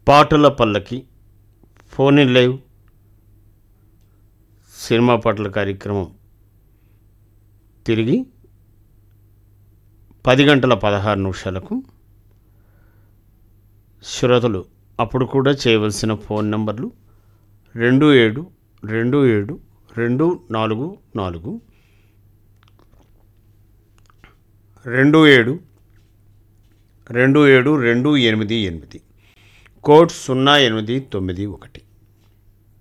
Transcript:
పాటల పల్లకి phone in live cinema పాటల కార్యక్రమం తిరిగి పది గంటల పదహారు నిమిషాలకు శ్రోతలు అప్పుడు కూడా చేయవలసిన ఫోన్ నంబర్లు రెండు ఏడు రెండు ఏడు రెండు నాలుగు నాలుగు రెండు ఏడు రెండు ఏడు రెండు ఎనిమిది ఎనిమిది కోడ్ సున్నా ఎనిమిది తొమ్మిది ఒకటి